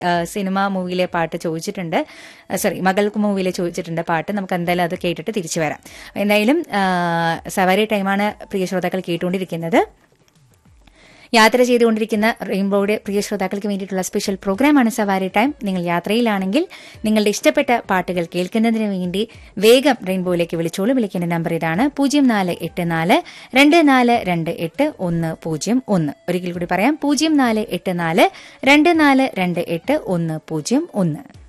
ആ, സിനിമ മൂവിയിലെ പാട്ട് ചോദിച്ചിട്ടുണ്ട് സോറി മകൾക്ക് മൂവിയിലെ ചോദിച്ചിട്ടുണ്ട് പാട്ട് നമുക്ക് എന്തായാലും അത് കേട്ടിട്ട് തിരിച്ചു വരാം എന്തായാലും ആ, സവാരി ടൈമാണ് പ്രിയ ശ്രോതാക്കൾ കേട്ടുകൊണ്ടിരിക്കുന്നത് യാത്ര ചെയ്തുകൊണ്ടിരിക്കുന്ന റെയിൻബോയുടെ പ്രിയ ശ്രോതാക്കൾക്ക് വേണ്ടിയിട്ടുള്ള സ്പെഷ്യൽ പ്രോഗ്രാമാണ് സവാരി ടൈം നിങ്ങൾ യാത്രയിലാണെങ്കിൽ നിങ്ങളുടെ ഇഷ്ടപ്പെട്ട പാട്ടുകൾ കേൾക്കുന്നതിന് വേണ്ടി വേഗം റെയിൻബോയിലേക്ക് വിളിച്ചോളൂ വിളിക്കേണ്ട നമ്പർ ഇതാണ് പൂജ്യം നാല് എട്ട് നാല് രണ്ട് നാല് രണ്ട് എട്ട് ഒന്ന് പൂജ്യം ഒന്ന് ഒരിക്കൽ കൂടി പറയാം പൂജ്യം നാല് എട്ട് നാല് രണ്ട് നാല് രണ്ട് എട്ട് ഒന്ന് പൂജ്യം ഒന്ന്